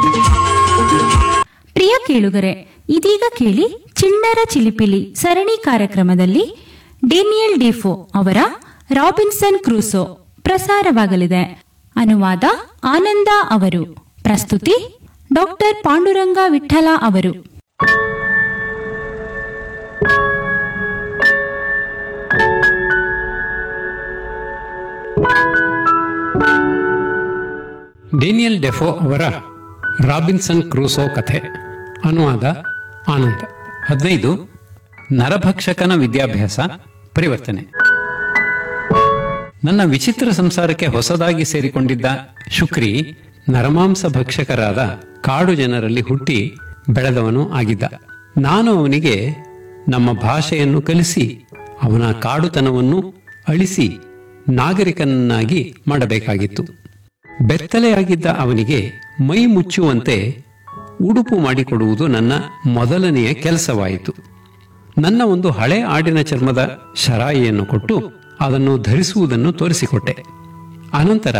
ಪ್ರಿಯ ಕೇಳುಗರೆ ಇದೀಗ ಕೇಳಿ ಚಿಣ್ಣರ ಚಿಲಿಪಿಲಿ ಸರಣಿ ಕಾರ್ಯಕ್ರಮದಲ್ಲಿ ಡೇನಿಯಲ್ ಡಿಫೋ ಅವರ ರಾಬಿನ್ಸನ್ ಕ್ರೂಸೋ ಪ್ರಸಾರವಾಗಲಿದೆ ಅನುವಾದ ಆನಂದ ಅವರು ಪ್ರಸ್ತುತಿ ಡಾಕ್ಟರ್ ಪಾಂಡುರಂಗ ವಿಠಲ ಅವರು ಡೇನಿಯಲ್ ಡೆಫೋ ಅವರ ರಾಬಿನ್ಸನ್ ಕ್ರೂಸೋ ಕಥೆ ಅನುವಾದ ಆನಂದ ಹದಿನೈದು ನರಭಕ್ಷಕನ ವಿದ್ಯಾಭ್ಯಾಸ ಪರಿವರ್ತನೆ ನನ್ನ ವಿಚಿತ್ರ ಸಂಸಾರಕ್ಕೆ ಹೊಸದಾಗಿ ಸೇರಿಕೊಂಡಿದ್ದ ಶುಕ್ರಿ ನರಮಾಂಸ ಭಕ್ಷಕರಾದ ಕಾಡು ಜನರಲ್ಲಿ ಹುಟ್ಟಿ ಬೆಳೆದವನು ಆಗಿದ್ದ ನಾನು ಅವನಿಗೆ ನಮ್ಮ ಭಾಷೆಯನ್ನು ಕಲಿಸಿ ಅವನ ಕಾಡುತನವನ್ನು ಅಳಿಸಿ ನಾಗರಿಕನನ್ನಾಗಿ ಮಾಡಬೇಕಾಗಿತ್ತು ಬೆತ್ತಲೆಯಾಗಿದ್ದ ಅವನಿಗೆ ಮೈ ಮುಚ್ಚುವಂತೆ ಉಡುಪು ಮಾಡಿಕೊಡುವುದು ನನ್ನ ಮೊದಲನೆಯ ಕೆಲಸವಾಯಿತು ನನ್ನ ಒಂದು ಹಳೆ ಆಡಿನ ಚರ್ಮದ ಶರಾಯಿಯನ್ನು ಕೊಟ್ಟು ಅದನ್ನು ಧರಿಸುವುದನ್ನು ತೋರಿಸಿಕೊಟ್ಟೆ ಅನಂತರ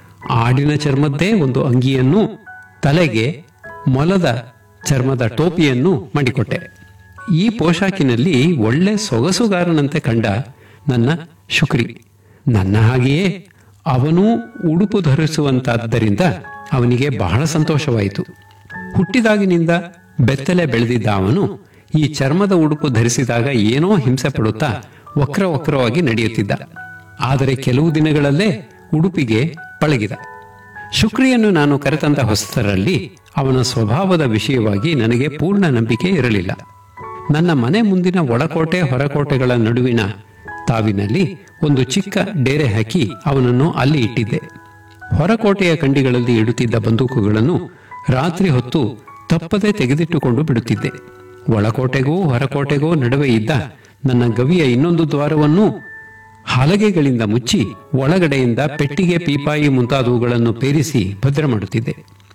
ಆಡಿನ ಚರ್ಮದ್ದೇ ಒಂದು ಅಂಗಿಯನ್ನು ತಲೆಗೆ ಮೊಲದ ಚರ್ಮದ ಟೋಪಿಯನ್ನು ಮಾಡಿಕೊಟ್ಟೆ ಈ ಪೋಷಾಕಿನಲ್ಲಿ ಒಳ್ಳೆ ಸೊಗಸುಗಾರನಂತೆ ಕಂಡ ನನ್ನ ಶುಕ್ರಿ ನನ್ನ ಹಾಗೆಯೇ ಅವನೂ ಉಡುಪು ಧರಿಸುವಂತಾದ್ದರಿಂದ ಅವನಿಗೆ ಬಹಳ ಸಂತೋಷವಾಯಿತು ಹುಟ್ಟಿದಾಗಿನಿಂದ ಬೆತ್ತಲೆ ಬೆಳೆದಿದ್ದ ಅವನು ಈ ಚರ್ಮದ ಉಡುಪು ಧರಿಸಿದಾಗ ಏನೋ ಹಿಂಸೆ ಪಡುತ್ತಾ ವಕ್ರ ವಕ್ರವಾಗಿ ನಡೆಯುತ್ತಿದ್ದ ಆದರೆ ಕೆಲವು ದಿನಗಳಲ್ಲೇ ಉಡುಪಿಗೆ ಪಳಗಿದ ಶುಕ್ರಿಯನ್ನು ನಾನು ಕರೆತಂದ ಹೊಸತರಲ್ಲಿ ಅವನ ಸ್ವಭಾವದ ವಿಷಯವಾಗಿ ನನಗೆ ಪೂರ್ಣ ನಂಬಿಕೆ ಇರಲಿಲ್ಲ ನನ್ನ ಮನೆ ಮುಂದಿನ ಒಳಕೋಟೆ ಹೊರಕೋಟೆಗಳ ನಡುವಿನ ತಾವಿನಲ್ಲಿ ಒಂದು ಚಿಕ್ಕ ಡೇರೆ ಹಾಕಿ ಅವನನ್ನು ಅಲ್ಲಿ ಇಟ್ಟಿದ್ದೆ ಹೊರಕೋಟೆಯ ಕಂಡಿಗಳಲ್ಲಿ ಇಡುತ್ತಿದ್ದ ಬಂದೂಕುಗಳನ್ನು ರಾತ್ರಿ ಹೊತ್ತು ತಪ್ಪದೆ ತೆಗೆದಿಟ್ಟುಕೊಂಡು ಬಿಡುತ್ತಿದ್ದೆ ಒಳಕೋಟೆಗೂ ಹೊರಕೋಟೆಗೂ ನಡುವೆ ಇದ್ದ ನನ್ನ ಗವಿಯ ಇನ್ನೊಂದು ದ್ವಾರವನ್ನು ಹಲಗೆಗಳಿಂದ ಮುಚ್ಚಿ ಒಳಗಡೆಯಿಂದ ಪೆಟ್ಟಿಗೆ ಪೀಪಾಯಿ ಮುಂತಾದವುಗಳನ್ನು ಪೇರಿಸಿ ಭದ್ರ ಮಾಡುತ್ತಿದ್ದೆ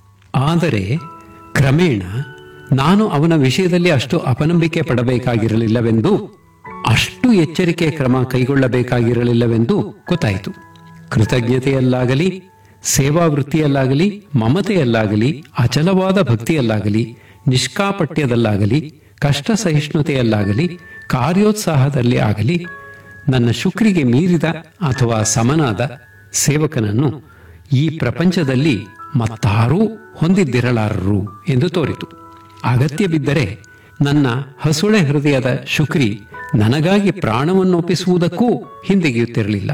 ಆದರೆ ಕ್ರಮೇಣ ನಾನು ಅವನ ವಿಷಯದಲ್ಲಿ ಅಷ್ಟು ಅಪನಂಬಿಕೆ ಪಡಬೇಕಾಗಿರಲಿಲ್ಲವೆಂದು ಅಷ್ಟು ಎಚ್ಚರಿಕೆ ಕ್ರಮ ಕೈಗೊಳ್ಳಬೇಕಾಗಿರಲಿಲ್ಲವೆಂದು ಗೊತ್ತಾಯಿತು ಕೃತಜ್ಞತೆಯಲ್ಲಾಗಲಿ ಸೇವಾ ವೃತ್ತಿಯಲ್ಲಾಗಲಿ ಮಮತೆಯಲ್ಲಾಗಲಿ ಅಚಲವಾದ ಭಕ್ತಿಯಲ್ಲಾಗಲಿ ನಿಷ್ಕಾಪಟ್ಯದಲ್ಲಾಗಲಿ ಕಷ್ಟ ಸಹಿಷ್ಣುತೆಯಲ್ಲಾಗಲಿ ಕಾರ್ಯೋತ್ಸಾಹದಲ್ಲಿ ಆಗಲಿ ನನ್ನ ಶುಕ್ರಿಗೆ ಮೀರಿದ ಅಥವಾ ಸಮನಾದ ಸೇವಕನನ್ನು ಈ ಪ್ರಪಂಚದಲ್ಲಿ ಮತ್ತಾರೂ ಹೊಂದಿದ್ದಿರಲಾರರು ಎಂದು ತೋರಿತು ಅಗತ್ಯ ಬಿದ್ದರೆ ನನ್ನ ಹಸುಳೆ ಹೃದಯದ ಶುಕ್ರಿ ನನಗಾಗಿ ಪ್ರಾಣವನ್ನು ಒಪ್ಪಿಸುವುದಕ್ಕೂ ಹಿಂದೆಗೆಯುತ್ತಿರಲಿಲ್ಲ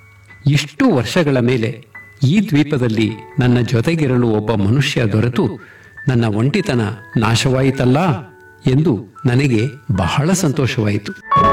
ಇಷ್ಟು ವರ್ಷಗಳ ಮೇಲೆ ಈ ದ್ವೀಪದಲ್ಲಿ ನನ್ನ ಜೊತೆಗಿರಲು ಒಬ್ಬ ಮನುಷ್ಯ ದೊರೆತು ನನ್ನ ಒಂಟಿತನ ನಾಶವಾಯಿತಲ್ಲ ಎಂದು ನನಗೆ ಬಹಳ ಸಂತೋಷವಾಯಿತು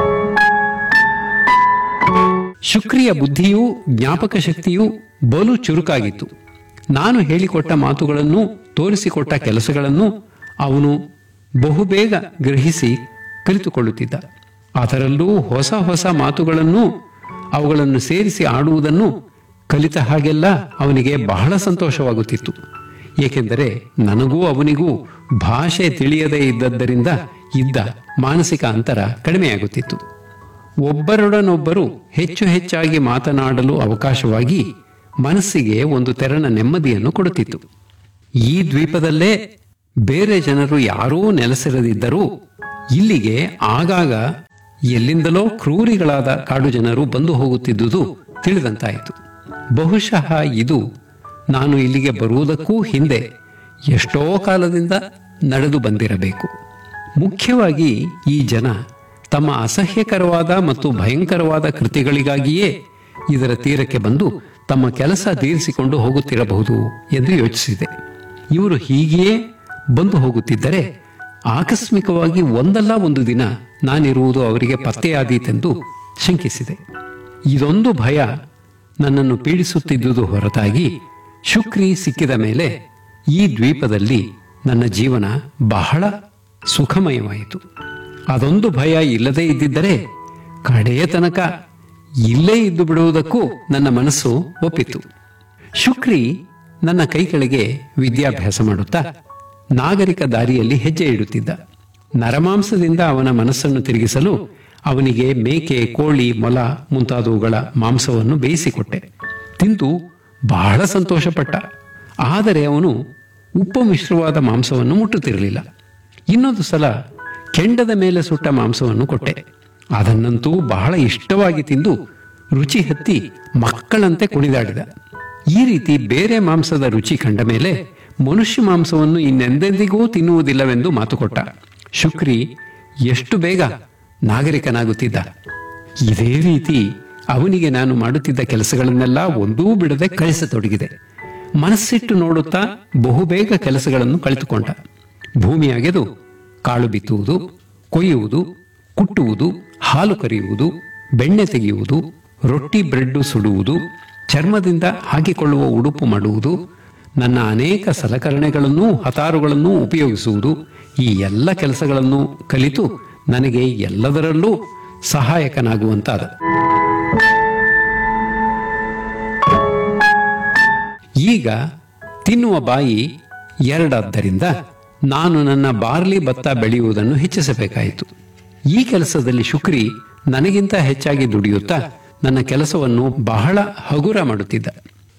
ಶುಕ್ರಿಯ ಬುದ್ಧಿಯೂ ಜ್ಞಾಪಕ ಶಕ್ತಿಯೂ ಬಲು ಚುರುಕಾಗಿತ್ತು ನಾನು ಹೇಳಿಕೊಟ್ಟ ಮಾತುಗಳನ್ನು ತೋರಿಸಿಕೊಟ್ಟ ಕೆಲಸಗಳನ್ನು ಅವನು ಬಹುಬೇಗ ಗ್ರಹಿಸಿ ಕಲಿತುಕೊಳ್ಳುತ್ತಿದ್ದ ಅದರಲ್ಲೂ ಹೊಸ ಹೊಸ ಮಾತುಗಳನ್ನು ಅವುಗಳನ್ನು ಸೇರಿಸಿ ಆಡುವುದನ್ನು ಕಲಿತ ಹಾಗೆಲ್ಲ ಅವನಿಗೆ ಬಹಳ ಸಂತೋಷವಾಗುತ್ತಿತ್ತು ಏಕೆಂದರೆ ನನಗೂ ಅವನಿಗೂ ಭಾಷೆ ತಿಳಿಯದೇ ಇದ್ದದ್ದರಿಂದ ಇದ್ದ ಮಾನಸಿಕ ಅಂತರ ಕಡಿಮೆಯಾಗುತ್ತಿತ್ತು ಒಬ್ಬರೊಡನೊಬ್ಬರು ಹೆಚ್ಚು ಹೆಚ್ಚಾಗಿ ಮಾತನಾಡಲು ಅವಕಾಶವಾಗಿ ಮನಸ್ಸಿಗೆ ಒಂದು ತೆರನ ನೆಮ್ಮದಿಯನ್ನು ಕೊಡುತ್ತಿತ್ತು ಈ ದ್ವೀಪದಲ್ಲೇ ಬೇರೆ ಜನರು ಯಾರೂ ನೆಲೆಸಿರದಿದ್ದರೂ ಇಲ್ಲಿಗೆ ಆಗಾಗ ಎಲ್ಲಿಂದಲೋ ಕ್ರೂರಿಗಳಾದ ಕಾಡು ಜನರು ಬಂದು ಹೋಗುತ್ತಿದ್ದುದು ತಿಳಿದಂತಾಯಿತು ಬಹುಶಃ ಇದು ನಾನು ಇಲ್ಲಿಗೆ ಬರುವುದಕ್ಕೂ ಹಿಂದೆ ಎಷ್ಟೋ ಕಾಲದಿಂದ ನಡೆದು ಬಂದಿರಬೇಕು ಮುಖ್ಯವಾಗಿ ಈ ಜನ ತಮ್ಮ ಅಸಹ್ಯಕರವಾದ ಮತ್ತು ಭಯಂಕರವಾದ ಕೃತಿಗಳಿಗಾಗಿಯೇ ಇದರ ತೀರಕ್ಕೆ ಬಂದು ತಮ್ಮ ಕೆಲಸ ತೀರಿಸಿಕೊಂಡು ಹೋಗುತ್ತಿರಬಹುದು ಎಂದು ಯೋಚಿಸಿದೆ ಇವರು ಹೀಗೆಯೇ ಬಂದು ಹೋಗುತ್ತಿದ್ದರೆ ಆಕಸ್ಮಿಕವಾಗಿ ಒಂದಲ್ಲ ಒಂದು ದಿನ ನಾನಿರುವುದು ಅವರಿಗೆ ಪತ್ತೆಯಾದೀತೆಂದು ಶಂಕಿಸಿದೆ ಇದೊಂದು ಭಯ ನನ್ನನ್ನು ಪೀಡಿಸುತ್ತಿದ್ದುದು ಹೊರತಾಗಿ ಶುಕ್ರಿ ಸಿಕ್ಕಿದ ಮೇಲೆ ಈ ದ್ವೀಪದಲ್ಲಿ ನನ್ನ ಜೀವನ ಬಹಳ ಸುಖಮಯವಾಯಿತು ಅದೊಂದು ಭಯ ಇಲ್ಲದೇ ಇದ್ದಿದ್ದರೆ ಕಡೆಯ ತನಕ ಇಲ್ಲೇ ಇದ್ದು ಬಿಡುವುದಕ್ಕೂ ನನ್ನ ಮನಸ್ಸು ಒಪ್ಪಿತು ಶುಕ್ರಿ ನನ್ನ ಕೈ ಕೆಳಗೆ ವಿದ್ಯಾಭ್ಯಾಸ ಮಾಡುತ್ತಾ ನಾಗರಿಕ ದಾರಿಯಲ್ಲಿ ಹೆಜ್ಜೆ ಇಡುತ್ತಿದ್ದ ನರಮಾಂಸದಿಂದ ಅವನ ಮನಸ್ಸನ್ನು ತಿರುಗಿಸಲು ಅವನಿಗೆ ಮೇಕೆ ಕೋಳಿ ಮೊಲ ಮುಂತಾದವುಗಳ ಮಾಂಸವನ್ನು ಬೇಯಿಸಿಕೊಟ್ಟೆ ತಿಂದು ಬಹಳ ಸಂತೋಷಪಟ್ಟ ಆದರೆ ಅವನು ಉಪ್ಪು ಮಿಶ್ರವಾದ ಮಾಂಸವನ್ನು ಮುಟ್ಟುತ್ತಿರಲಿಲ್ಲ ಇನ್ನೊಂದು ಸಲ ಕೆಂಡದ ಮೇಲೆ ಸುಟ್ಟ ಮಾಂಸವನ್ನು ಕೊಟ್ಟೆ ಅದನ್ನಂತೂ ಬಹಳ ಇಷ್ಟವಾಗಿ ತಿಂದು ರುಚಿ ಹತ್ತಿ ಮಕ್ಕಳಂತೆ ಕುಣಿದಾಡಿದ ಈ ರೀತಿ ಬೇರೆ ಮಾಂಸದ ರುಚಿ ಕಂಡ ಮೇಲೆ ಮನುಷ್ಯ ಮಾಂಸವನ್ನು ಇನ್ನೆಂದೆಂದಿಗೂ ತಿನ್ನುವುದಿಲ್ಲವೆಂದು ಮಾತುಕೊಟ್ಟ ಶುಕ್ರಿ ಎಷ್ಟು ಬೇಗ ನಾಗರಿಕನಾಗುತ್ತಿದ್ದ ಇದೇ ರೀತಿ ಅವನಿಗೆ ನಾನು ಮಾಡುತ್ತಿದ್ದ ಕೆಲಸಗಳನ್ನೆಲ್ಲ ಒಂದೂ ಬಿಡದೆ ಕಳಿಸತೊಡಗಿದೆ ಮನಸ್ಸಿಟ್ಟು ನೋಡುತ್ತಾ ಬಹುಬೇಗ ಕೆಲಸಗಳನ್ನು ಕಳಿತುಕೊಂಡ ಭೂಮಿ ಅಗೆದು ಕಾಳು ಬಿತ್ತುವುದು ಕೊಯ್ಯುವುದು ಕುಟ್ಟುವುದು ಹಾಲು ಕರೆಯುವುದು ಬೆಣ್ಣೆ ತೆಗೆಯುವುದು ರೊಟ್ಟಿ ಬ್ರೆಡ್ ಸುಡುವುದು ಚರ್ಮದಿಂದ ಹಾಕಿಕೊಳ್ಳುವ ಉಡುಪು ಮಾಡುವುದು ನನ್ನ ಅನೇಕ ಸಲಕರಣೆಗಳನ್ನೂ ಹತಾರುಗಳನ್ನೂ ಉಪಯೋಗಿಸುವುದು ಈ ಎಲ್ಲ ಕೆಲಸಗಳನ್ನು ಕಲಿತು ನನಗೆ ಎಲ್ಲದರಲ್ಲೂ ಸಹಾಯಕನಾಗುವಂತಾದ ಈಗ ತಿನ್ನುವ ಬಾಯಿ ಎರಡಾದ್ದರಿಂದ ನಾನು ನನ್ನ ಬಾರ್ಲಿ ಭತ್ತ ಬೆಳೆಯುವುದನ್ನು ಹೆಚ್ಚಿಸಬೇಕಾಯಿತು ಈ ಕೆಲಸದಲ್ಲಿ ಶುಕ್ರಿ ನನಗಿಂತ ಹೆಚ್ಚಾಗಿ ದುಡಿಯುತ್ತಾ ನನ್ನ ಕೆಲಸವನ್ನು ಬಹಳ ಹಗುರ ಮಾಡುತ್ತಿದ್ದ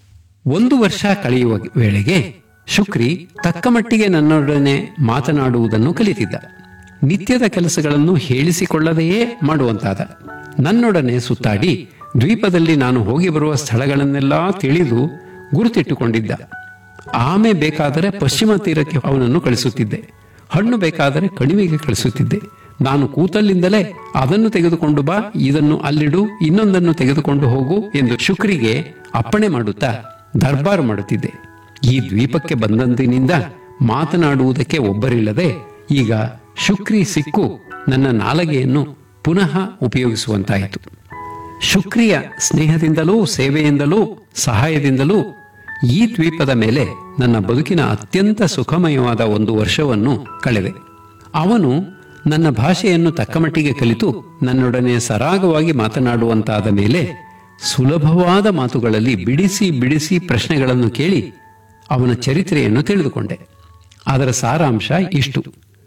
ಒಂದು ವರ್ಷ ಕಳೆಯುವ ವೇಳೆಗೆ ಶುಕ್ರಿ ತಕ್ಕ ಮಟ್ಟಿಗೆ ನನ್ನೊಡನೆ ಮಾತನಾಡುವುದನ್ನು ಕಲಿತಿದ್ದ ನಿತ್ಯದ ಕೆಲಸಗಳನ್ನು ಹೇಳಿಸಿಕೊಳ್ಳದೆಯೇ ಮಾಡುವಂತಾದ ನನ್ನೊಡನೆ ಸುತ್ತಾಡಿ ದ್ವೀಪದಲ್ಲಿ ನಾನು ಹೋಗಿ ಬರುವ ಸ್ಥಳಗಳನ್ನೆಲ್ಲ ತಿಳಿದು ಗುರುತಿಟ್ಟುಕೊಂಡಿದ್ದ ಆಮೆ ಬೇಕಾದರೆ ಪಶ್ಚಿಮ ತೀರಕ್ಕೆ ಅವನನ್ನು ಕಳಿಸುತ್ತಿದ್ದೆ ಹಣ್ಣು ಬೇಕಾದರೆ ಕಣಿವೆಗೆ ಕಳಿಸುತ್ತಿದ್ದೆ ನಾನು ಕೂತಲ್ಲಿಂದಲೇ ಅದನ್ನು ತೆಗೆದುಕೊಂಡು ಬಾ ಇದನ್ನು ಅಲ್ಲಿಡು ಇನ್ನೊಂದನ್ನು ತೆಗೆದುಕೊಂಡು ಹೋಗು ಎಂದು ಶುಕ್ರಿಗೆ ಅಪ್ಪಣೆ ಮಾಡುತ್ತಾ ದರ್ಬಾರು ಮಾಡುತ್ತಿದ್ದೆ ಈ ದ್ವೀಪಕ್ಕೆ ಬಂದಂದಿನಿಂದ ಮಾತನಾಡುವುದಕ್ಕೆ ಒಬ್ಬರಿಲ್ಲದೆ ಈಗ ಶುಕ್ರಿ ಸಿಕ್ಕು ನನ್ನ ನಾಲಗೆಯನ್ನು ಪುನಃ ಉಪಯೋಗಿಸುವಂತಾಯಿತು ಶುಕ್ರಿಯ ಸ್ನೇಹದಿಂದಲೂ ಸೇವೆಯಿಂದಲೂ ಸಹಾಯದಿಂದಲೂ ಈ ದ್ವೀಪದ ಮೇಲೆ ನನ್ನ ಬದುಕಿನ ಅತ್ಯಂತ ಸುಖಮಯವಾದ ಒಂದು ವರ್ಷವನ್ನು ಕಳೆದೆ ಅವನು ನನ್ನ ಭಾಷೆಯನ್ನು ತಕ್ಕಮಟ್ಟಿಗೆ ಕಲಿತು ನನ್ನೊಡನೆ ಸರಾಗವಾಗಿ ಮಾತನಾಡುವಂತಾದ ಮೇಲೆ ಸುಲಭವಾದ ಮಾತುಗಳಲ್ಲಿ ಬಿಡಿಸಿ ಬಿಡಿಸಿ ಪ್ರಶ್ನೆಗಳನ್ನು ಕೇಳಿ ಅವನ ಚರಿತ್ರೆಯನ್ನು ತಿಳಿದುಕೊಂಡೆ ಅದರ ಸಾರಾಂಶ ಇಷ್ಟು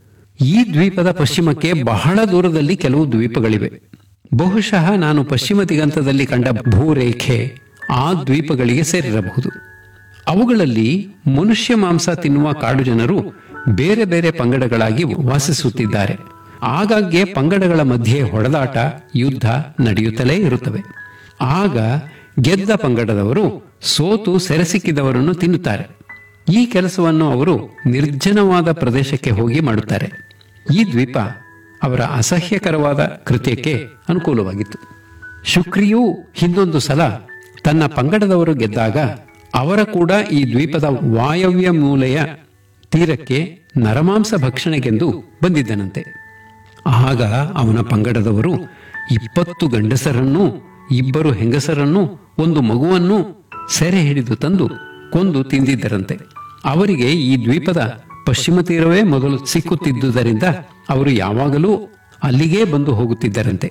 ಈ ದ್ವೀಪದ ಪಶ್ಚಿಮಕ್ಕೆ ಬಹಳ ದೂರದಲ್ಲಿ ಕೆಲವು ದ್ವೀಪಗಳಿವೆ ಬಹುಶಃ ನಾನು ಪಶ್ಚಿಮ ದಿಗಂತದಲ್ಲಿ ಕಂಡ ಭೂರೇಖೆ ಆ ದ್ವೀಪಗಳಿಗೆ ಸೇರಿರಬಹುದು ಅವುಗಳಲ್ಲಿ ಮನುಷ್ಯ ಮಾಂಸ ತಿನ್ನುವ ಕಾಡು ಜನರು ಬೇರೆ ಬೇರೆ ಪಂಗಡಗಳಾಗಿ ವಾಸಿಸುತ್ತಿದ್ದಾರೆ ಆಗಾಗ್ಗೆ ಪಂಗಡಗಳ ಮಧ್ಯೆ ಹೊಡೆದಾಟ ಯುದ್ಧ ನಡೆಯುತ್ತಲೇ ಇರುತ್ತವೆ ಆಗ ಗೆದ್ದ ಪಂಗಡದವರು ಸೋತು ಸೆರೆಸಿಕ್ಕಿದವರನ್ನು ತಿನ್ನುತ್ತಾರೆ ಈ ಕೆಲಸವನ್ನು ಅವರು ನಿರ್ಜನವಾದ ಪ್ರದೇಶಕ್ಕೆ ಹೋಗಿ ಮಾಡುತ್ತಾರೆ ಈ ದ್ವೀಪ ಅವರ ಅಸಹ್ಯಕರವಾದ ಕೃತ್ಯಕ್ಕೆ ಅನುಕೂಲವಾಗಿತ್ತು ಶುಕ್ರಿಯೂ ಹಿಂದೊಂದು ಸಲ ತನ್ನ ಪಂಗಡದವರು ಗೆದ್ದಾಗ ಅವರ ಕೂಡ ಈ ದ್ವೀಪದ ವಾಯವ್ಯ ಮೂಲೆಯ ತೀರಕ್ಕೆ ನರಮಾಂಸ ಭಕ್ಷಣೆಗೆಂದು ಬಂದಿದ್ದನಂತೆ ಆಗ ಅವನ ಪಂಗಡದವರು ಇಪ್ಪತ್ತು ಗಂಡಸರನ್ನು ಇಬ್ಬರು ಹೆಂಗಸರನ್ನು ಒಂದು ಮಗುವನ್ನು ಸೆರೆ ಹಿಡಿದು ತಂದು ಕೊಂದು ತಿಂದಿದ್ದರಂತೆ ಅವರಿಗೆ ಈ ದ್ವೀಪದ ಪಶ್ಚಿಮ ತೀರವೇ ಮೊದಲು ಸಿಕ್ಕುತ್ತಿದ್ದುದರಿಂದ ಅವರು ಯಾವಾಗಲೂ ಅಲ್ಲಿಗೇ ಬಂದು ಹೋಗುತ್ತಿದ್ದರಂತೆ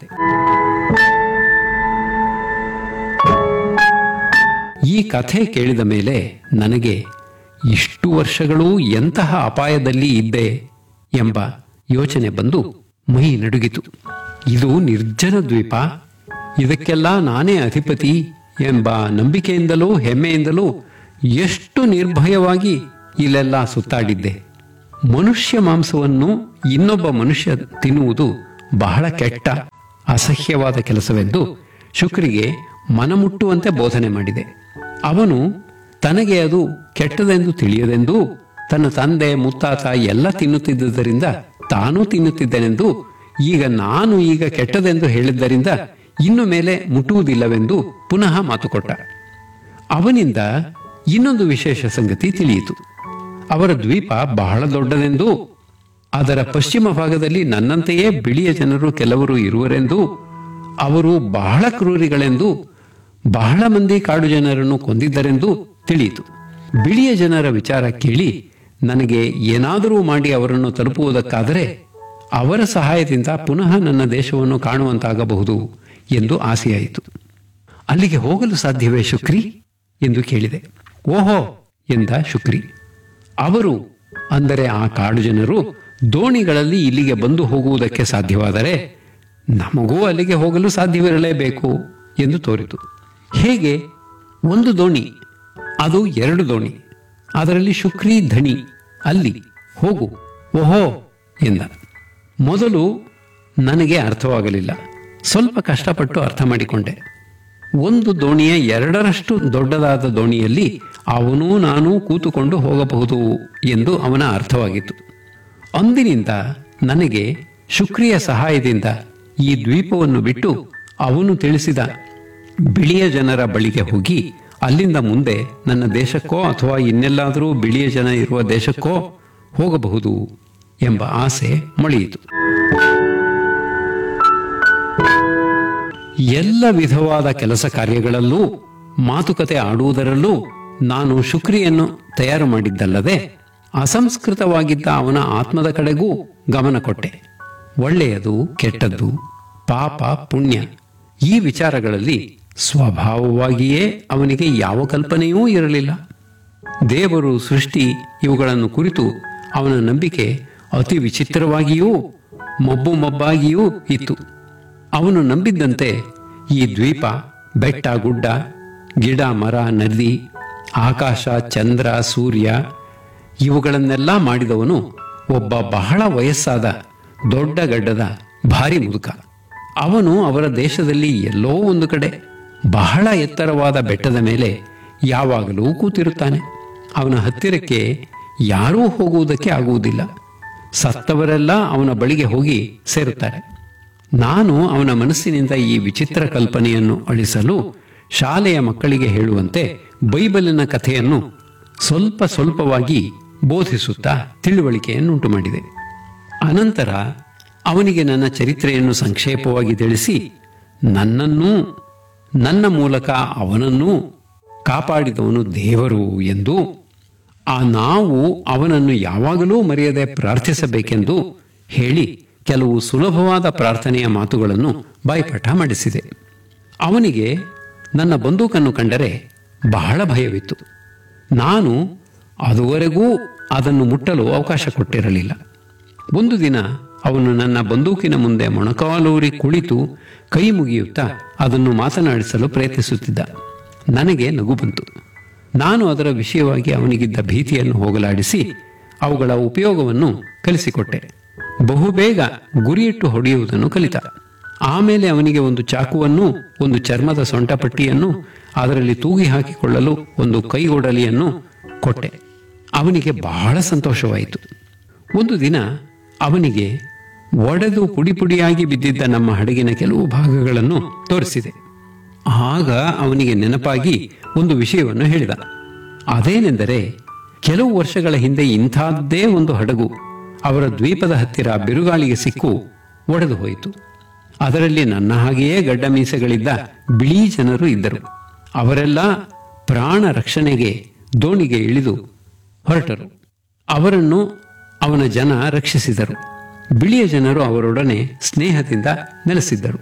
ಈ ಕಥೆ ಕೇಳಿದ ಮೇಲೆ ನನಗೆ ಇಷ್ಟು ವರ್ಷಗಳೂ ಎಂತಹ ಅಪಾಯದಲ್ಲಿ ಇದ್ದೆ ಎಂಬ ಯೋಚನೆ ಬಂದು ಮೈ ನಡುಗಿತು ಇದು ನಿರ್ಜನ ದ್ವೀಪ ಇದಕ್ಕೆಲ್ಲ ನಾನೇ ಅಧಿಪತಿ ಎಂಬ ನಂಬಿಕೆಯಿಂದಲೂ ಹೆಮ್ಮೆಯಿಂದಲೂ ಎಷ್ಟು ನಿರ್ಭಯವಾಗಿ ಇಲ್ಲೆಲ್ಲ ಸುತ್ತಾಡಿದ್ದೆ ಮನುಷ್ಯ ಮಾಂಸವನ್ನು ಇನ್ನೊಬ್ಬ ಮನುಷ್ಯ ತಿನ್ನುವುದು ಬಹಳ ಕೆಟ್ಟ ಅಸಹ್ಯವಾದ ಕೆಲಸವೆಂದು ಶುಕ್ರಿಗೆ ಮನಮುಟ್ಟುವಂತೆ ಬೋಧನೆ ಮಾಡಿದೆ ಅವನು ತನಗೆ ಅದು ಕೆಟ್ಟದೆಂದು ತಿಳಿಯದೆಂದು ತನ್ನ ತಂದೆ ಮುತ್ತಾತ ಎಲ್ಲ ತಿನ್ನುತ್ತಿದ್ದುದರಿಂದ ತಾನೂ ತಿನ್ನುತ್ತಿದ್ದನೆಂದು ಈಗ ನಾನು ಈಗ ಕೆಟ್ಟದೆಂದು ಹೇಳಿದ್ದರಿಂದ ಇನ್ನು ಮೇಲೆ ಮುಟ್ಟುವುದಿಲ್ಲವೆಂದು ಪುನಃ ಮಾತುಕೊಟ್ಟ ಅವನಿಂದ ಇನ್ನೊಂದು ವಿಶೇಷ ಸಂಗತಿ ತಿಳಿಯಿತು ಅವರ ದ್ವೀಪ ಬಹಳ ದೊಡ್ಡದೆಂದು ಅದರ ಪಶ್ಚಿಮ ಭಾಗದಲ್ಲಿ ನನ್ನಂತೆಯೇ ಬಿಳಿಯ ಜನರು ಕೆಲವರು ಇರುವರೆಂದು ಅವರು ಬಹಳ ಕ್ರೂರಿಗಳೆಂದು ಬಹಳ ಮಂದಿ ಕಾಡು ಜನರನ್ನು ಕೊಂದಿದ್ದರೆಂದು ತಿಳಿಯಿತು ಬಿಳಿಯ ಜನರ ವಿಚಾರ ಕೇಳಿ ನನಗೆ ಏನಾದರೂ ಮಾಡಿ ಅವರನ್ನು ತಲುಪುವುದಕ್ಕಾದರೆ ಅವರ ಸಹಾಯದಿಂದ ಪುನಃ ನನ್ನ ದೇಶವನ್ನು ಕಾಣುವಂತಾಗಬಹುದು ಎಂದು ಆಸೆಯಾಯಿತು ಅಲ್ಲಿಗೆ ಹೋಗಲು ಸಾಧ್ಯವೇ ಶುಕ್ರಿ ಎಂದು ಕೇಳಿದೆ ಓಹೋ ಎಂದ ಶುಕ್ರಿ ಅವರು ಅಂದರೆ ಆ ಕಾಡು ಜನರು ದೋಣಿಗಳಲ್ಲಿ ಇಲ್ಲಿಗೆ ಬಂದು ಹೋಗುವುದಕ್ಕೆ ಸಾಧ್ಯವಾದರೆ ನಮಗೂ ಅಲ್ಲಿಗೆ ಹೋಗಲು ಸಾಧ್ಯವಿರಲೇಬೇಕು ಎಂದು ತೋರಿತು ಹೇಗೆ ಒಂದು ದೋಣಿ ಅದು ಎರಡು ದೋಣಿ ಅದರಲ್ಲಿ ಶುಕ್ರಿ ಧಣಿ ಅಲ್ಲಿ ಹೋಗು ಓಹೋ ಎಂದ ಮೊದಲು ನನಗೆ ಅರ್ಥವಾಗಲಿಲ್ಲ ಸ್ವಲ್ಪ ಕಷ್ಟಪಟ್ಟು ಅರ್ಥ ಮಾಡಿಕೊಂಡೆ ಒಂದು ದೋಣಿಯ ಎರಡರಷ್ಟು ದೊಡ್ಡದಾದ ದೋಣಿಯಲ್ಲಿ ಅವನೂ ನಾನೂ ಕೂತುಕೊಂಡು ಹೋಗಬಹುದು ಎಂದು ಅವನ ಅರ್ಥವಾಗಿತ್ತು ಅಂದಿನಿಂದ ನನಗೆ ಶುಕ್ರಿಯ ಸಹಾಯದಿಂದ ಈ ದ್ವೀಪವನ್ನು ಬಿಟ್ಟು ಅವನು ತಿಳಿಸಿದ ಬಿಳಿಯ ಜನರ ಬಳಿಗೆ ಹೋಗಿ ಅಲ್ಲಿಂದ ಮುಂದೆ ನನ್ನ ದೇಶಕ್ಕೋ ಅಥವಾ ಇನ್ನೆಲ್ಲಾದರೂ ಬಿಳಿಯ ಜನ ಇರುವ ದೇಶಕ್ಕೋ ಹೋಗಬಹುದು ಎಂಬ ಆಸೆ ಮೊಳೆಯಿತು ಎಲ್ಲ ವಿಧವಾದ ಕೆಲಸ ಕಾರ್ಯಗಳಲ್ಲೂ ಮಾತುಕತೆ ಆಡುವುದರಲ್ಲೂ ನಾನು ಶುಕ್ರಿಯನ್ನು ತಯಾರು ಮಾಡಿದ್ದಲ್ಲದೆ ಅಸಂಸ್ಕೃತವಾಗಿದ್ದ ಅವನ ಆತ್ಮದ ಕಡೆಗೂ ಗಮನ ಕೊಟ್ಟೆ ಒಳ್ಳೆಯದು ಕೆಟ್ಟದ್ದು ಪಾಪ ಪುಣ್ಯ ಈ ವಿಚಾರಗಳಲ್ಲಿ ಸ್ವಭಾವವಾಗಿಯೇ ಅವನಿಗೆ ಯಾವ ಕಲ್ಪನೆಯೂ ಇರಲಿಲ್ಲ ದೇವರು ಸೃಷ್ಟಿ ಇವುಗಳನ್ನು ಕುರಿತು ಅವನ ನಂಬಿಕೆ ಅತಿ ವಿಚಿತ್ರವಾಗಿಯೂ ಮಬ್ಬು ಮಬ್ಬಾಗಿಯೂ ಇತ್ತು ಅವನು ನಂಬಿದ್ದಂತೆ ಈ ದ್ವೀಪ ಬೆಟ್ಟ ಗುಡ್ಡ ಗಿಡ ಮರ ನದಿ ಆಕಾಶ ಚಂದ್ರ ಸೂರ್ಯ ಇವುಗಳನ್ನೆಲ್ಲ ಮಾಡಿದವನು ಒಬ್ಬ ಬಹಳ ವಯಸ್ಸಾದ ದೊಡ್ಡ ಗಡ್ಡದ ಭಾರಿ ಮುದುಕ ಅವನು ಅವರ ದೇಶದಲ್ಲಿ ಎಲ್ಲೋ ಒಂದು ಕಡೆ ಬಹಳ ಎತ್ತರವಾದ ಬೆಟ್ಟದ ಮೇಲೆ ಯಾವಾಗಲೂ ಕೂತಿರುತ್ತಾನೆ ಅವನ ಹತ್ತಿರಕ್ಕೆ ಯಾರೂ ಹೋಗುವುದಕ್ಕೆ ಆಗುವುದಿಲ್ಲ ಸತ್ತವರೆಲ್ಲ ಅವನ ಬಳಿಗೆ ಹೋಗಿ ಸೇರುತ್ತಾರೆ ನಾನು ಅವನ ಮನಸ್ಸಿನಿಂದ ಈ ವಿಚಿತ್ರ ಕಲ್ಪನೆಯನ್ನು ಅಳಿಸಲು ಶಾಲೆಯ ಮಕ್ಕಳಿಗೆ ಹೇಳುವಂತೆ ಬೈಬಲಿನ ಕಥೆಯನ್ನು ಸ್ವಲ್ಪ ಸ್ವಲ್ಪವಾಗಿ ಬೋಧಿಸುತ್ತಾ ತಿಳುವಳಿಕೆಯನ್ನುಂಟು ಮಾಡಿದೆ ಅನಂತರ ಅವನಿಗೆ ನನ್ನ ಚರಿತ್ರೆಯನ್ನು ಸಂಕ್ಷೇಪವಾಗಿ ತಿಳಿಸಿ ನನ್ನನ್ನೂ ನನ್ನ ಮೂಲಕ ಅವನನ್ನೂ ಕಾಪಾಡಿದವನು ದೇವರು ಎಂದು ಆ ನಾವು ಅವನನ್ನು ಯಾವಾಗಲೂ ಮರೆಯದೆ ಪ್ರಾರ್ಥಿಸಬೇಕೆಂದು ಹೇಳಿ ಕೆಲವು ಸುಲಭವಾದ ಪ್ರಾರ್ಥನೆಯ ಮಾತುಗಳನ್ನು ಬಾಯ್ಪಾಠ ಮಾಡಿಸಿದೆ ಅವನಿಗೆ ನನ್ನ ಬಂದೂಕನ್ನು ಕಂಡರೆ ಬಹಳ ಭಯವಿತ್ತು ನಾನು ಅದುವರೆಗೂ ಅದನ್ನು ಮುಟ್ಟಲು ಅವಕಾಶ ಕೊಟ್ಟಿರಲಿಲ್ಲ ಒಂದು ದಿನ ಅವನು ನನ್ನ ಬಂದೂಕಿನ ಮುಂದೆ ಮೊಣಕಾಲೂರಿ ಕುಳಿತು ಕೈ ಮುಗಿಯುತ್ತಾ ಅದನ್ನು ಮಾತನಾಡಿಸಲು ಪ್ರಯತ್ನಿಸುತ್ತಿದ್ದ ನನಗೆ ನಗು ಬಂತು ನಾನು ಅದರ ವಿಷಯವಾಗಿ ಅವನಿಗಿದ್ದ ಭೀತಿಯನ್ನು ಹೋಗಲಾಡಿಸಿ ಅವುಗಳ ಉಪಯೋಗವನ್ನು ಕಲಿಸಿಕೊಟ್ಟೆ ಬಹುಬೇಗ ಗುರಿಯಿಟ್ಟು ಹೊಡೆಯುವುದನ್ನು ಕಲಿತ ಆಮೇಲೆ ಅವನಿಗೆ ಒಂದು ಚಾಕುವನ್ನು ಒಂದು ಚರ್ಮದ ಸೊಂಟಪಟ್ಟಿಯನ್ನು ಅದರಲ್ಲಿ ತೂಗಿ ಹಾಕಿಕೊಳ್ಳಲು ಒಂದು ಕೈಗೊಡಲಿಯನ್ನು ಕೊಟ್ಟೆ ಅವನಿಗೆ ಬಹಳ ಸಂತೋಷವಾಯಿತು ಒಂದು ದಿನ ಅವನಿಗೆ ಒಡೆದು ಪುಡಿ ಪುಡಿಯಾಗಿ ಬಿದ್ದಿದ್ದ ನಮ್ಮ ಹಡಗಿನ ಕೆಲವು ಭಾಗಗಳನ್ನು ತೋರಿಸಿದೆ ಆಗ ಅವನಿಗೆ ನೆನಪಾಗಿ ಒಂದು ವಿಷಯವನ್ನು ಹೇಳಿದ ಅದೇನೆಂದರೆ ಕೆಲವು ವರ್ಷಗಳ ಹಿಂದೆ ಇಂಥದ್ದೇ ಒಂದು ಹಡಗು ಅವರ ದ್ವೀಪದ ಹತ್ತಿರ ಬಿರುಗಾಳಿಗೆ ಸಿಕ್ಕು ಒಡೆದು ಹೋಯಿತು ಅದರಲ್ಲಿ ನನ್ನ ಹಾಗೆಯೇ ಗಡ್ಡ ಮೀಸೆಗಳಿದ್ದ ಬಿಳಿ ಜನರು ಇದ್ದರು ಅವರೆಲ್ಲ ಪ್ರಾಣ ರಕ್ಷಣೆಗೆ ದೋಣಿಗೆ ಇಳಿದು ಹೊರಟರು ಅವರನ್ನು ಅವನ ಜನ ರಕ್ಷಿಸಿದರು ಬಿಳಿಯ ಜನರು ಅವರೊಡನೆ ಸ್ನೇಹದಿಂದ ನೆಲೆಸಿದ್ದರು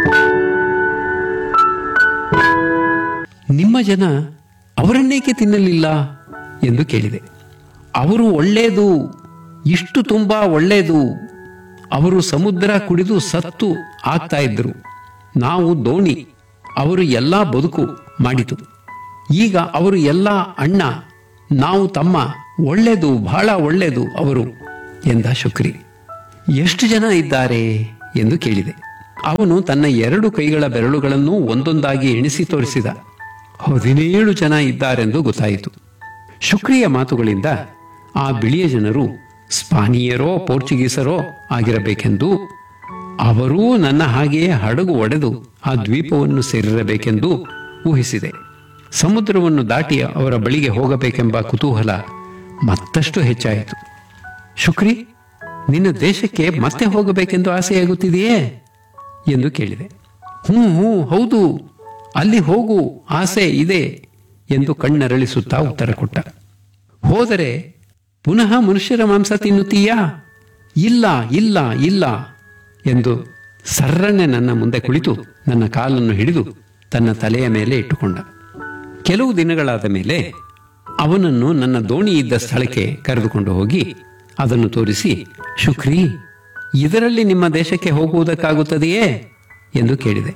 ನಿಮ್ಮ ಜನ ಅವರನ್ನೇಕೆ ತಿನ್ನಲಿಲ್ಲ ಎಂದು ಕೇಳಿದೆ ಅವರು ಒಳ್ಳೆಯದು ಇಷ್ಟು ತುಂಬಾ ಒಳ್ಳೆಯದು ಅವರು ಸಮುದ್ರ ಕುಡಿದು ಸತ್ತು ಆಗ್ತಾ ಇದ್ದರು ನಾವು ದೋಣಿ ಅವರು ಎಲ್ಲ ಬದುಕು ಮಾಡಿತು ಈಗ ಅವರು ಎಲ್ಲ ಅಣ್ಣ ನಾವು ತಮ್ಮ ಒಳ್ಳೆಯದು ಬಹಳ ಒಳ್ಳೆಯದು ಅವರು ಎಂದ ಶುಕ್ರಿ ಎಷ್ಟು ಜನ ಇದ್ದಾರೆ ಎಂದು ಕೇಳಿದೆ ಅವನು ತನ್ನ ಎರಡು ಕೈಗಳ ಬೆರಳುಗಳನ್ನು ಒಂದೊಂದಾಗಿ ಎಣಿಸಿ ತೋರಿಸಿದ ಹದಿನೇಳು ಜನ ಇದ್ದಾರೆಂದು ಗೊತ್ತಾಯಿತು ಶುಕ್ರಿಯ ಮಾತುಗಳಿಂದ ಆ ಬಿಳಿಯ ಜನರು ಸ್ಪಾನಿಯರೋ ಪೋರ್ಚುಗೀಸರೋ ಆಗಿರಬೇಕೆಂದು ಅವರೂ ನನ್ನ ಹಾಗೆಯೇ ಹಡಗು ಒಡೆದು ಆ ದ್ವೀಪವನ್ನು ಸೇರಿರಬೇಕೆಂದು ಊಹಿಸಿದೆ ಸಮುದ್ರವನ್ನು ದಾಟಿ ಅವರ ಬಳಿಗೆ ಹೋಗಬೇಕೆಂಬ ಕುತೂಹಲ ಮತ್ತಷ್ಟು ಹೆಚ್ಚಾಯಿತು ಶುಕ್ರಿ ನಿನ್ನ ದೇಶಕ್ಕೆ ಮತ್ತೆ ಹೋಗಬೇಕೆಂದು ಆಸೆಯಾಗುತ್ತಿದೆಯೇ ಎಂದು ಕೇಳಿದೆ ಹ್ಞೂ ಹ್ಞೂ ಹೌದು ಅಲ್ಲಿ ಹೋಗು ಆಸೆ ಇದೆ ಎಂದು ಕಣ್ಣರಳಿಸುತ್ತಾ ಉತ್ತರ ಕೊಟ್ಟ ಹೋದರೆ ಪುನಃ ಮನುಷ್ಯರ ಮಾಂಸ ತಿನ್ನುತ್ತೀಯಾ ಇಲ್ಲ ಇಲ್ಲ ಇಲ್ಲ ಎಂದು ಸರ್ರನೆ ನನ್ನ ಮುಂದೆ ಕುಳಿತು ನನ್ನ ಕಾಲನ್ನು ಹಿಡಿದು ತನ್ನ ತಲೆಯ ಮೇಲೆ ಇಟ್ಟುಕೊಂಡ ಕೆಲವು ದಿನಗಳಾದ ಮೇಲೆ ಅವನನ್ನು ನನ್ನ ದೋಣಿ ಇದ್ದ ಸ್ಥಳಕ್ಕೆ ಕರೆದುಕೊಂಡು ಹೋಗಿ ಅದನ್ನು ತೋರಿಸಿ ಶುಕ್ರಿ ಇದರಲ್ಲಿ ನಿಮ್ಮ ದೇಶಕ್ಕೆ ಹೋಗುವುದಕ್ಕಾಗುತ್ತದೆಯೇ ಎಂದು ಕೇಳಿದೆ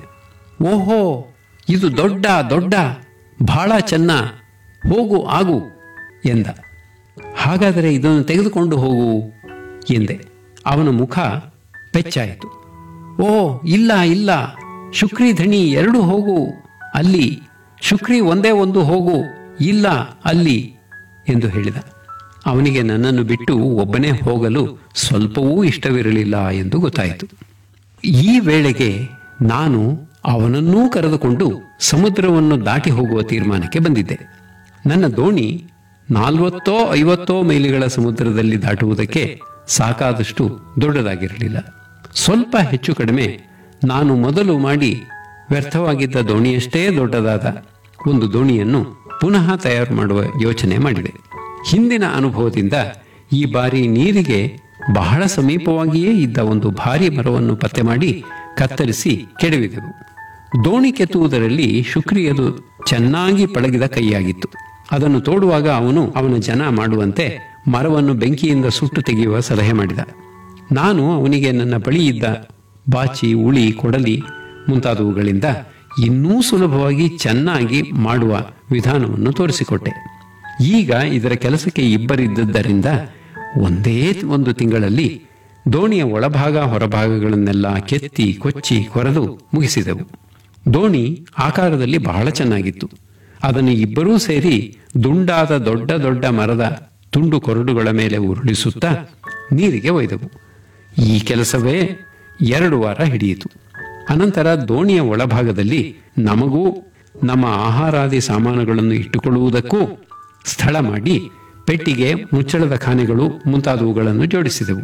ಓಹೋ ಇದು ದೊಡ್ಡ ದೊಡ್ಡ ಬಹಳ ಚೆನ್ನ ಹೋಗು ಆಗು ಎಂದ ಹಾಗಾದರೆ ಇದನ್ನು ತೆಗೆದುಕೊಂಡು ಹೋಗು ಎಂದೆ ಅವನ ಮುಖ ಪೆಚ್ಚಾಯಿತು ಓ ಇಲ್ಲ ಇಲ್ಲ ಶುಕ್ರಿ ಧಣಿ ಎರಡು ಹೋಗು ಅಲ್ಲಿ ಶುಕ್ರಿ ಒಂದೇ ಒಂದು ಹೋಗು ಇಲ್ಲ ಅಲ್ಲಿ ಎಂದು ಹೇಳಿದ ಅವನಿಗೆ ನನ್ನನ್ನು ಬಿಟ್ಟು ಒಬ್ಬನೇ ಹೋಗಲು ಸ್ವಲ್ಪವೂ ಇಷ್ಟವಿರಲಿಲ್ಲ ಎಂದು ಗೊತ್ತಾಯಿತು ಈ ವೇಳೆಗೆ ನಾನು ಅವನನ್ನೂ ಕರೆದುಕೊಂಡು ಸಮುದ್ರವನ್ನು ದಾಟಿ ಹೋಗುವ ತೀರ್ಮಾನಕ್ಕೆ ಬಂದಿದ್ದೆ ನನ್ನ ದೋಣಿ ನಾಲ್ವತ್ತೋ ಐವತ್ತೋ ಮೈಲಿಗಳ ಸಮುದ್ರದಲ್ಲಿ ದಾಟುವುದಕ್ಕೆ ಸಾಕಾದಷ್ಟು ದೊಡ್ಡದಾಗಿರಲಿಲ್ಲ ಸ್ವಲ್ಪ ಹೆಚ್ಚು ಕಡಿಮೆ ನಾನು ಮೊದಲು ಮಾಡಿ ವ್ಯರ್ಥವಾಗಿದ್ದ ದೋಣಿಯಷ್ಟೇ ದೊಡ್ಡದಾದ ಒಂದು ದೋಣಿಯನ್ನು ಪುನಃ ತಯಾರು ಮಾಡುವ ಯೋಚನೆ ಮಾಡಿದೆ ಹಿಂದಿನ ಅನುಭವದಿಂದ ಈ ಬಾರಿ ನೀರಿಗೆ ಬಹಳ ಸಮೀಪವಾಗಿಯೇ ಇದ್ದ ಒಂದು ಭಾರಿ ಮರವನ್ನು ಪತ್ತೆ ಮಾಡಿ ಕತ್ತರಿಸಿ ಕೆಡವಿದೆವು ದೋಣಿ ಕೆತ್ತುವುದರಲ್ಲಿ ಶುಕ್ರಿಯದು ಚೆನ್ನಾಗಿ ಪಳಗಿದ ಕೈಯಾಗಿತ್ತು ಅದನ್ನು ತೋಡುವಾಗ ಅವನು ಅವನ ಜನ ಮಾಡುವಂತೆ ಮರವನ್ನು ಬೆಂಕಿಯಿಂದ ಸುಟ್ಟು ತೆಗೆಯುವ ಸಲಹೆ ಮಾಡಿದ ನಾನು ಅವನಿಗೆ ನನ್ನ ಬಳಿ ಇದ್ದ ಬಾಚಿ ಉಳಿ ಕೊಡಲಿ ಮುಂತಾದವುಗಳಿಂದ ಇನ್ನೂ ಸುಲಭವಾಗಿ ಚೆನ್ನಾಗಿ ಮಾಡುವ ವಿಧಾನವನ್ನು ತೋರಿಸಿಕೊಟ್ಟೆ ಈಗ ಇದರ ಕೆಲಸಕ್ಕೆ ಇಬ್ಬರಿದ್ದದ್ದರಿಂದ ಒಂದೇ ಒಂದು ತಿಂಗಳಲ್ಲಿ ದೋಣಿಯ ಒಳಭಾಗ ಹೊರಭಾಗಗಳನ್ನೆಲ್ಲ ಕೆತ್ತಿ ಕೊಚ್ಚಿ ಕೊರೆದು ಮುಗಿಸಿದೆವು ದೋಣಿ ಆಕಾರದಲ್ಲಿ ಬಹಳ ಚೆನ್ನಾಗಿತ್ತು ಅದನ್ನು ಇಬ್ಬರೂ ಸೇರಿ ದುಂಡಾದ ದೊಡ್ಡ ದೊಡ್ಡ ಮರದ ತುಂಡು ಕೊರಡುಗಳ ಮೇಲೆ ಉರುಳಿಸುತ್ತಾ ನೀರಿಗೆ ಒಯ್ದೆವು ಈ ಕೆಲಸವೇ ಎರಡು ವಾರ ಹಿಡಿಯಿತು ಅನಂತರ ದೋಣಿಯ ಒಳಭಾಗದಲ್ಲಿ ನಮಗೂ ನಮ್ಮ ಆಹಾರಾದಿ ಸಾಮಾನುಗಳನ್ನು ಇಟ್ಟುಕೊಳ್ಳುವುದಕ್ಕೂ ಸ್ಥಳ ಮಾಡಿ ಪೆಟ್ಟಿಗೆ ಮುಚ್ಚಳದ ಖಾನೆಗಳು ಮುಂತಾದವುಗಳನ್ನು ಜೋಡಿಸಿದೆವು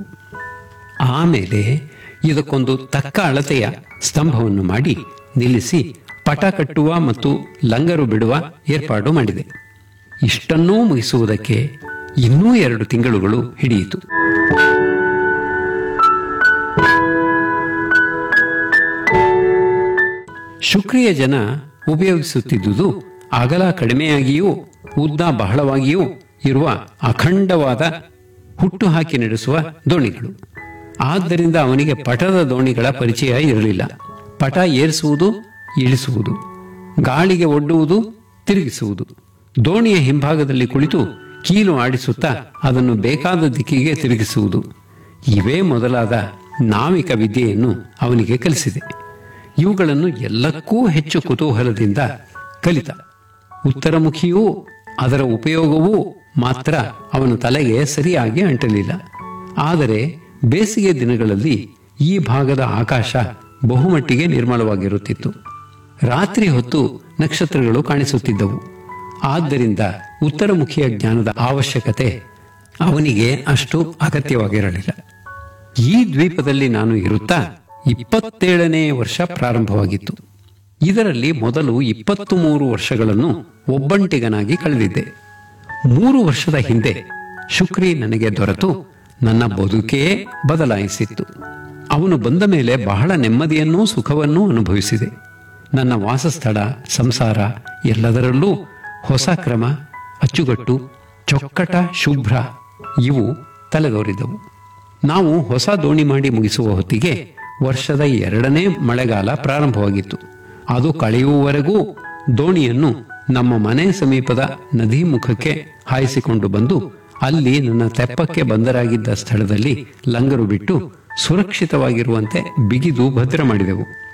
ಆಮೇಲೆ ಇದಕ್ಕೊಂದು ತಕ್ಕ ಅಳತೆಯ ಸ್ತಂಭವನ್ನು ಮಾಡಿ ನಿಲ್ಲಿಸಿ ಪಟ ಕಟ್ಟುವ ಮತ್ತು ಲಂಗರು ಬಿಡುವ ಏರ್ಪಾಡು ಮಾಡಿದೆ ಇಷ್ಟನ್ನೂ ಮುಗಿಸುವುದಕ್ಕೆ ಇನ್ನೂ ಎರಡು ತಿಂಗಳುಗಳು ಹಿಡಿಯಿತು ಶುಕ್ರಿಯ ಜನ ಉಪಯೋಗಿಸುತ್ತಿದ್ದುದು ಅಗಲ ಕಡಿಮೆಯಾಗಿಯೂ ಉದ್ದ ಬಹಳವಾಗಿಯೂ ಇರುವ ಅಖಂಡವಾದ ಹುಟ್ಟು ಹಾಕಿ ನಡೆಸುವ ದೋಣಿಗಳು ಆದ್ದರಿಂದ ಅವನಿಗೆ ಪಟದ ದೋಣಿಗಳ ಪರಿಚಯ ಇರಲಿಲ್ಲ ಪಟ ಏರಿಸುವುದು ಇಳಿಸುವುದು ಗಾಳಿಗೆ ಒಡ್ಡುವುದು ತಿರುಗಿಸುವುದು ದೋಣಿಯ ಹಿಂಭಾಗದಲ್ಲಿ ಕುಳಿತು ಕೀಲು ಆಡಿಸುತ್ತಾ ಅದನ್ನು ಬೇಕಾದ ದಿಕ್ಕಿಗೆ ತಿರುಗಿಸುವುದು ಇವೇ ಮೊದಲಾದ ನಾವಿಕ ವಿದ್ಯೆಯನ್ನು ಅವನಿಗೆ ಕಲಿಸಿದೆ ಇವುಗಳನ್ನು ಎಲ್ಲಕ್ಕೂ ಹೆಚ್ಚು ಕುತೂಹಲದಿಂದ ಕಲಿತ ಉತ್ತರಮುಖಿಯೂ ಅದರ ಉಪಯೋಗವೂ ಮಾತ್ರ ಅವನ ತಲೆಗೆ ಸರಿಯಾಗಿ ಅಂಟಲಿಲ್ಲ ಆದರೆ ಬೇಸಿಗೆ ದಿನಗಳಲ್ಲಿ ಈ ಭಾಗದ ಆಕಾಶ ಬಹುಮಟ್ಟಿಗೆ ನಿರ್ಮಲವಾಗಿರುತ್ತಿತ್ತು ರಾತ್ರಿ ಹೊತ್ತು ನಕ್ಷತ್ರಗಳು ಕಾಣಿಸುತ್ತಿದ್ದವು ಆದ್ದರಿಂದ ಉತ್ತರಮುಖಿಯ ಜ್ಞಾನದ ಅವಶ್ಯಕತೆ ಅವನಿಗೆ ಅಷ್ಟು ಅಗತ್ಯವಾಗಿರಲಿಲ್ಲ ಈ ದ್ವೀಪದಲ್ಲಿ ನಾನು ಇರುತ್ತಾ ಇಪ್ಪತ್ತೇಳನೇ ವರ್ಷ ಪ್ರಾರಂಭವಾಗಿತ್ತು ಇದರಲ್ಲಿ ಮೊದಲು ಇಪ್ಪತ್ತು ಮೂರು ವರ್ಷಗಳನ್ನು ಒಬ್ಬಂಟಿಗನಾಗಿ ಕಳೆದಿದ್ದೆ ಮೂರು ವರ್ಷದ ಹಿಂದೆ ಶುಕ್ರಿ ನನಗೆ ದೊರೆತು ನನ್ನ ಬದುಕೇ ಬದಲಾಯಿಸಿತ್ತು ಅವನು ಬಂದ ಮೇಲೆ ಬಹಳ ನೆಮ್ಮದಿಯನ್ನೂ ಸುಖವನ್ನೂ ಅನುಭವಿಸಿದೆ ನನ್ನ ವಾಸಸ್ಥಳ ಸಂಸಾರ ಎಲ್ಲದರಲ್ಲೂ ಹೊಸ ಕ್ರಮ ಅಚ್ಚುಗಟ್ಟು ಚೊಕ್ಕಟ ಶುಭ್ರ ಇವು ತಲೆದೋರಿದವು ನಾವು ಹೊಸ ದೋಣಿ ಮಾಡಿ ಮುಗಿಸುವ ಹೊತ್ತಿಗೆ ವರ್ಷದ ಎರಡನೇ ಮಳೆಗಾಲ ಪ್ರಾರಂಭವಾಗಿತ್ತು ಅದು ಕಳೆಯುವವರೆಗೂ ದೋಣಿಯನ್ನು ನಮ್ಮ ಮನೆ ಸಮೀಪದ ನದಿ ಮುಖಕ್ಕೆ ಹಾಯಿಸಿಕೊಂಡು ಬಂದು ಅಲ್ಲಿ ನನ್ನ ತೆಪ್ಪಕ್ಕೆ ಬಂದರಾಗಿದ್ದ ಸ್ಥಳದಲ್ಲಿ ಲಂಗರು ಬಿಟ್ಟು ಸುರಕ್ಷಿತವಾಗಿರುವಂತೆ ಬಿಗಿದು ಭದ್ರ ಮಾಡಿದೆವು